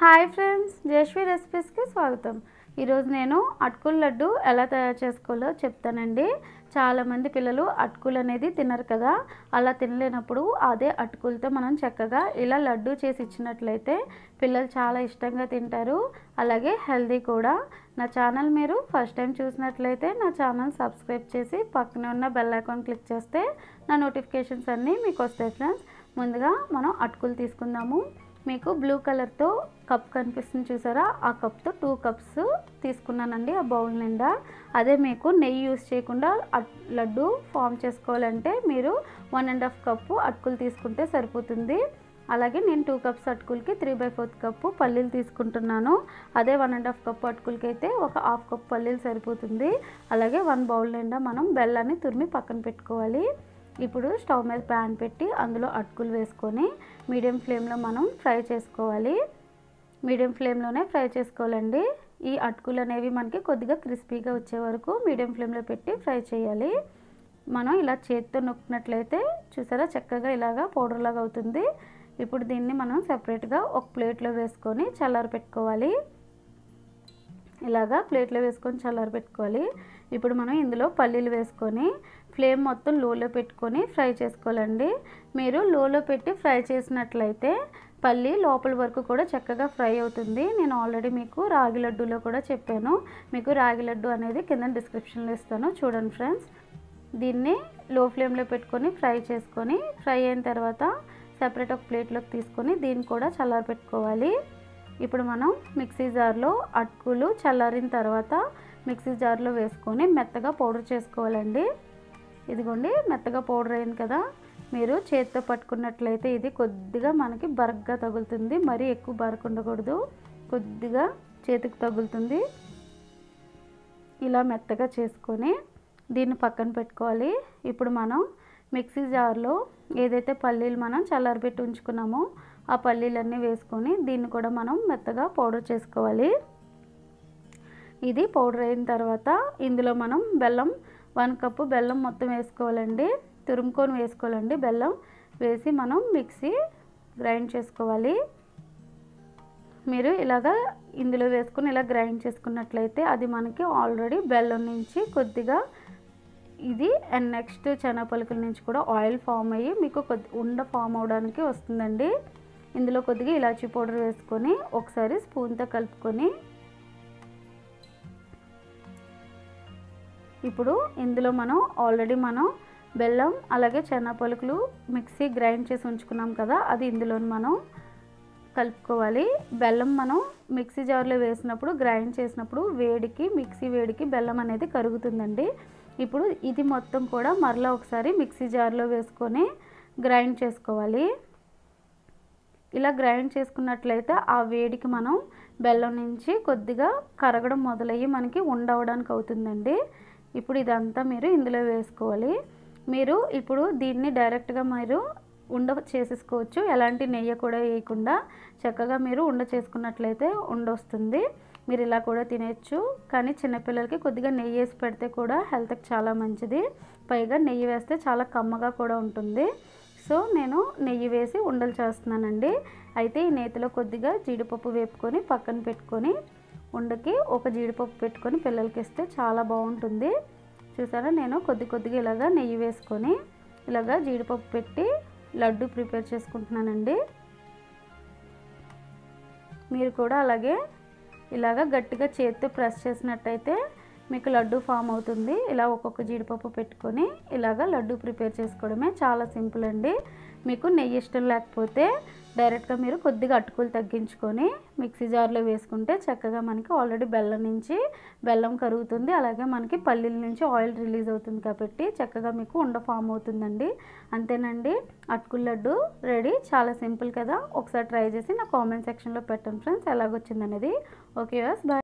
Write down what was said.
hi friends Jayashree రెసిపీస్కి స్వాగతం ఈరోజు నేను అటుకుల లడ్డు ఎలా తయారు చేసుకోవాలో చెప్తానండి చాలామంది పిల్లలు అటుకులు అనేది తినరు కదా అలా తినలేనప్పుడు అదే అటుకులతో మనం చక్కగా ఇలా లడ్డు చేసి ఇచ్చినట్లయితే పిల్లలు చాలా ఇష్టంగా తింటారు అలాగే హెల్దీ కూడా నా ఛానల్ మీరు ఫస్ట్ టైం చూసినట్లయితే నా ఛానల్ సబ్స్క్రైబ్ చేసి పక్కనే ఉన్న బెల్ ఐకాన్ క్లిక్ చేస్తే నా నోటిఫికేషన్స్ అన్నీ మీకు వస్తాయి ఫ్రెండ్స్ ముందుగా మనం అటుకులు తీసుకుందాము మీకు బ్లూ కలర్తో కప్ కనిపిస్తుంది చూసారా ఆ కప్తో టూ కప్స్ తీసుకున్నానండి ఆ బౌల్ నిండా అదే మీకు నెయ్యి యూస్ చేయకుండా అట్ లడ్డు ఫామ్ చేసుకోవాలంటే మీరు వన్ అండ్ హాఫ్ కప్పు అటుకులు తీసుకుంటే సరిపోతుంది అలాగే నేను టూ కప్స్ అటుకులకి త్రీ బై ఫోర్త్ కప్పు పల్లీలు తీసుకుంటున్నాను అదే వన్ అండ్ హాఫ్ కప్పు అటుకులకి అయితే ఒక హాఫ్ కప్ పల్లీలు సరిపోతుంది అలాగే వన్ బౌల్ నిండా మనం బెల్లాన్ని తురిమి పక్కన పెట్టుకోవాలి ఇప్పుడు స్టవ్ మీద ప్యాన్ పెట్టి అందులో అటుకులు వేసుకొని మీడియం ఫ్లేమ్లో మనం ఫ్రై చేసుకోవాలి మీడియం ఫ్లేమ్లోనే ఫ్రై చేసుకోవాలండి ఈ అటుకులు అనేవి మనకి కొద్దిగా క్రిస్పీగా వచ్చే వరకు మీడియం ఫ్లేమ్లో పెట్టి ఫ్రై చేయాలి మనం ఇలా చేతితో నొక్కినట్లయితే చూసారా చక్కగా ఇలాగా పౌడర్ లాగా అవుతుంది ఇప్పుడు దీన్ని మనం సెపరేట్గా ఒక ప్లేట్లో వేసుకొని చల్లారి పెట్టుకోవాలి ఇలాగా ప్లేట్లో వేసుకొని చల్లారి పెట్టుకోవాలి ఇప్పుడు మనం ఇందులో పల్లీలు వేసుకొని ఫ్లేమ్ మొత్తం లోలో పెట్టుకొని ఫ్రై చేసుకోవాలండి మీరు లోలో పెట్టి ఫ్రై చేసినట్లయితే పల్లి లోపల వరకు కూడా చక్కగా ఫ్రై అవుతుంది నేను ఆల్రెడీ మీకు రాగి లడ్డూలో కూడా చెప్పాను మీకు రాగి లడ్డు అనేది కింద డిస్క్రిప్షన్లో ఇస్తాను చూడండి ఫ్రెండ్స్ దీన్ని లో ఫ్లేమ్లో పెట్టుకొని ఫ్రై చేసుకొని ఫ్రై అయిన తర్వాత సెపరేట్ ఒక ప్లేట్లోకి తీసుకొని దీన్ని కూడా చల్లారి పెట్టుకోవాలి ఇప్పుడు మనం మిక్సీ జార్లో అటుకులు చల్లారిన తర్వాత మిక్సీ జార్లో వేసుకొని మెత్తగా పౌడర్ చేసుకోవాలండి ఇదిగోండి మెత్తగా పౌడర్ అయింది కదా మీరు చేతితో పట్టుకున్నట్లయితే ఇది కొద్దిగా మనకి బరగ్గా తగులుతుంది మరీ ఎక్కువ బరకు ఉండకూడదు కొద్దిగా చేతికి తగులుతుంది ఇలా మెత్తగా చేసుకొని దీన్ని పక్కన పెట్టుకోవాలి ఇప్పుడు మనం మిక్సీ జార్లో ఏదైతే పల్లీలు మనం చల్లారబెట్టి ఉంచుకున్నామో ఆ పల్లీలన్నీ వేసుకొని దీన్ని కూడా మనం మెత్తగా పౌడర్ చేసుకోవాలి ఇది పౌడర్ అయిన తర్వాత ఇందులో మనం బెల్లం వన్ కప్పు బెల్లం మొత్తం వేసుకోవాలండి తురుముకొని వేసుకోవాలండి బెల్లం వేసి మనం మిక్సీ గ్రైండ్ చేసుకోవాలి మీరు ఇలాగా ఇందులో వేసుకొని ఇలా గ్రైండ్ చేసుకున్నట్లయితే అది మనకి ఆల్రెడీ బెల్లం నుంచి కొద్దిగా ఇది అండ్ నెక్స్ట్ శనగపలుకుల నుంచి కూడా ఆయిల్ ఫామ్ అయ్యి మీకు కొద్ది ఉండ ఫామ్ అవడానికి వస్తుందండి ఇందులో కొద్దిగా ఇలాచీ పౌడర్ వేసుకొని ఒకసారి స్పూన్తో కలుపుకొని ఇప్పుడు ఇందులో మనం ఆల్రెడీ మనం బెల్లం అలాగే పలుకులు మిక్సీ గ్రైండ్ చేసి ఉంచుకున్నాం కదా అది ఇందులో మనం కలుపుకోవాలి బెల్లం మనం మిక్సీ జార్లో వేసినప్పుడు గ్రైండ్ చేసినప్పుడు వేడికి మిక్సీ వేడికి బెల్లం అనేది కరుగుతుందండి ఇప్పుడు ఇది మొత్తం కూడా మరలా ఒకసారి మిక్సీ జార్లో వేసుకొని గ్రైండ్ చేసుకోవాలి ఇలా గ్రైండ్ చేసుకున్నట్లయితే ఆ వేడికి మనం బెల్లం నుంచి కొద్దిగా కరగడం మొదలయ్యి మనకి ఉండవడానికి అవుతుందండి ఇప్పుడు ఇదంతా మీరు ఇందులో వేసుకోవాలి మీరు ఇప్పుడు దీన్ని డైరెక్ట్గా మీరు ఉండ చేసేసుకోవచ్చు ఎలాంటి నెయ్యి కూడా వేయకుండా చక్కగా మీరు ఉండ చేసుకున్నట్లయితే ఉండ వస్తుంది మీరు ఇలా కూడా తినేయచ్చు కానీ చిన్నపిల్లలకి కొద్దిగా నెయ్యి వేసి పెడితే కూడా హెల్త్కి చాలా మంచిది పైగా నెయ్యి వేస్తే చాలా కమ్మగా కూడా ఉంటుంది సో నేను నెయ్యి వేసి ఉండలు చేస్తున్నానండి అయితే ఈ నేతిలో కొద్దిగా జీడిపప్పు వేపుకొని పక్కన పెట్టుకొని ఉండకి ఒక జీడిపప్పు పెట్టుకొని పిల్లలకి ఇస్తే చాలా బాగుంటుంది చూసారా నేను కొద్ది కొద్దిగా ఇలాగా నెయ్యి వేసుకొని ఇలాగా జీడిపప్పు పెట్టి లడ్డు ప్రిపేర్ చేసుకుంటున్నానండి మీరు కూడా అలాగే ఇలాగ గట్టిగా చేతితో ప్రెస్ చేసినట్టయితే మీకు లడ్డు ఫామ్ అవుతుంది ఇలా ఒక్కొక్క జీడిపప్పు పెట్టుకొని ఇలాగ లడ్డు ప్రిపేర్ చేసుకోవడమే చాలా సింపుల్ అండి మీకు నెయ్యి ఇష్టం లేకపోతే డైరెక్ట్గా మీరు కొద్దిగా అటుకులు తగ్గించుకొని మిక్సీ జార్లో వేసుకుంటే చక్కగా మనకి ఆల్రెడీ బెల్లం నుంచి బెల్లం కరుగుతుంది అలాగే మనకి పల్లీల నుంచి ఆయిల్ రిలీజ్ అవుతుంది కాబట్టి చక్కగా మీకు ఉండ ఫామ్ అవుతుందండి అంతేనండి అటుకుల లడ్డు రెడీ చాలా సింపుల్ కదా ఒకసారి ట్రై చేసి నా కామెంట్ సెక్షన్లో పెట్టండి ఫ్రెండ్స్ ఎలాగొచ్చిందనేది ఓకే బాయ్